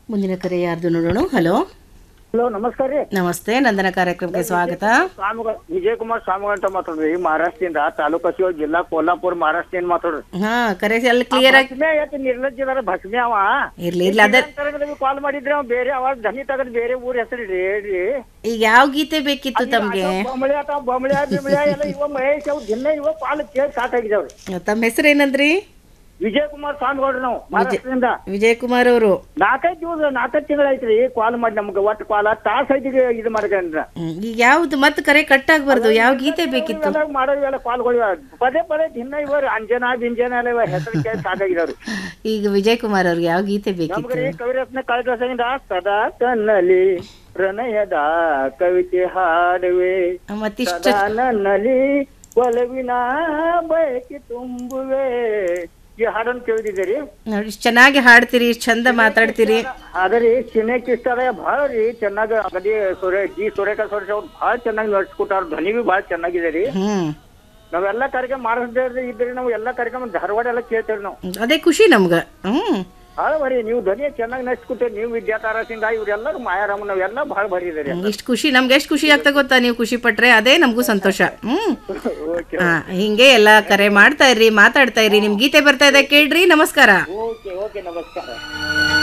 ಮುಂದಿನ ಕರೆ ಯಾರ್ದು ನೋಡೋಣ ಹಲೋ ಹಲೋ ನಮಸ್ಕಾರ ರೀ ನಮಸ್ತೆ ನಂದನ ಕಾರ್ಯಕ್ರಮಕ್ಕೆ ಸ್ವಾಗತ ಸ್ವಾಮಿಗಳು ವಿಜಯಕುಮಾರ್ ಸ್ವಾಮಿಗಳು ಅಂತ ಮಾತಾಡ್ರಿ ಮಹಾರಾಷ್ಟ್ರದಿಂದ ತಾಲೂಕು ಶಿವೋಳ್ ಜಿಲ್ಲಾ ಕೋಲ್ಹಾಪುರ ಮಹಾರಾಷ್ಟ್ರದಿಂದ ಮಾತಾಡ್ರಿ ಹಾ ಕರೆ ಅಲ್ಲಿ ಕ್ಲಿಯರ್ ಆಗಿ ಭಸ್ಮೆ ಯಾಕೆ ನಿರ್ಲಜ್ಜದಾರ ಭಸ್ಮೆ ಅವ ಇರ್ಲಿ ಇರ್ಲಿ ಅದ ಕಾಲ್ ಮಾಡಿದ್ರೆ ಅವ ಬೇರೆ ಅವ ಧನಿ ತಗದ್ ಬೇರೆ ಊರ್ ಹೆಸರು ಹೇಳ್ರಿ ಈಗ ಯಾವ ಗೀತೆ ಬೇಕಿತ್ತು ತಮ್ಗೆ ಬೊಂಬಳಿ ಆತ ಬೊಂಬಳಿ ಬಿಂಬಳಿ ಎಲ್ಲ ಇವ ಮಹೇಶ್ ಅವ್ ದಿನ ಇವ ಕಾಲ್ ಕೇಳಿ ಸಾಕಾಗಿದಾವ್ರಿ ತಮ್ಮ ಹೆಸರು ಏನಂದ್ರಿ ವಿಜಯಕುಮಾರ್ ಸ್ವಾಮಿಗೌಡ್ರಿ ನಾವು ಮಹಾರಾಷ್ಟ್ರದಿಂದ ವಿಜಯ್ ಕುಮಾರ್ ಅವರು ನಾಲ್ಕೈದು ದಿವಸ ನಾಲ್ಕೈದು ತಿಂಗಳ ಐತ್ರಿ ಕಾಲ್ ಮಾಡಿ ನಮ್ಗೆ ಒಟ್ಟು ಕಾಲ ತಾಸ ಐತಿಗೆ ಇದು ಮಾಡ್ಕೊಂಡ್ರ ಈಗ ಯಾವ್ದು ಮತ್ತೆ ಕರೆ ಕಟ್ ಆಗ್ಬಾರ್ದು ಯಾವ ಗೀತೆ ಬೇಕಿತ್ತು ಇವೆಲ್ಲ ಮಾಡೋ ಇವೆಲ್ಲ ಕಾಲ್ಗಳು ಪದೇ ಪದೇ ದಿನ ಇವರು ಅಂಜನಾ ಬಿಂಜನ ಎಲ್ಲ ಇವ ಹೆಸರು ಕೇಳಿ ಸಾಕಾಗಿದಾವ್ರಿ ಈಗ ವಿಜಯ್ ಕುಮಾರ್ ಅವ್ರಿಗೆ ಯಾವ ಗೀತೆ ಬೇಕಿತ್ತು ನಮ್ಗ್ರಿ ಕವಿರತ್ನ ಕಾಳಿದಾಸನಿಂದ ಸದಾ ಕಣ್ಣಲ್ಲಿ ಪ್ರಣಯದ ಕವಿತೆ ಹಾಡುವೆ ಮತ್ತಿಷ್ಟ ಸದಾ ನನ್ನಲ್ಲಿ ಒಲವಿನ ಬಯಕೆ ತುಂಬುವೆ ಈ ಹಾಡನ್ನು ಕೇಳಿದಿದ್ದೀರಿ ನೋಡಿ ಇಷ್ಟ್ ಚೆನ್ನಾಗಿ ಹಾಡ್ತೀರಿ ಇಷ್ಟ್ ಚಂದ ಮಾತಾಡ್ತೀರಿ ಅದರಿ ಚಿನ್ನಕ್ಕೆ ಇಷ್ಟ ಅದ ಭಾಳ ರೀ ಚೆನ್ನಾಗಿ ಅಗದಿ ಸೂರ್ಯ ಜಿ ಸೂರ್ಯಕಾಂತ್ ಸೂರ್ಯ ಅವ್ರು ಭಾಳ ಚೆನ್ನಾಗಿ ನಡ್ಸ್ಕೊಟ್ಟಾರ ಧ್ವನಿ ಬಿ ಭಾಳ ಚೆನ್ನಾಗಿದೆ ರೀ ಹ್ಮ್ ನಾವೆಲ್ಲ ಕಾರ್ಯಕ್ರಮ ಮಾಡಿಸ್ದೇ ಇದ್ರಿ ನಾವು ಎಲ್ಲ ಕಾರ್ಯಕ್ರಮ ಧಾರವಾಡ ಎಲ್ಲ ಕೇಳ್ತೇವೆ ನಾವು ಅದೇ ಖುಷಿ ನಮ್ಗ ಹ್ಮ್ ಭಾಳ ಬರೀ ನೀವು ಧ್ವನಿ ಚೆನ್ನಾಗಿ ನಡ್ಸ್ಕೊಟ್ಟೆ ನೀವು ವಿದ್ಯಾತಾರ ಸಿಂಗ ಇವರೆಲ್ಲರೂ ಮಾಯಾರಾಮ ನಾವೆಲ್ಲ ಭಾಳ ಬರೀ ಇದೆ ರೀ ಇಷ್ಟು ಖುಷಿ ನಮ್ಗೆ ಎಷ್ಟು ಖುಷಿ ಆಗ್ತಾ ಗೊತ್ತಾ ನೀವು ಖುಷಿ ಪಟ್ರೆ ಅದೇ ನಮಗೂ ಸಂತೋಷ ಹ್ಮ್ ಓಕೆ ಹಾ ಹಿಂಗೆ ಎಲ್ಲ ಕರೆ ಮಾಡ್ತಾ ಇರ್ರಿ ಮಾತಾಡ್ತಾ ಇರ್ರಿ ನಿಮ್ ಗೀತೆ ಬರ್ತಾ ಇದೆ ಕೇಳ್ರಿ ನಮಸ್ಕಾರ ಓಕೆ ಓಕೆ ನಮಸ್ಕಾರ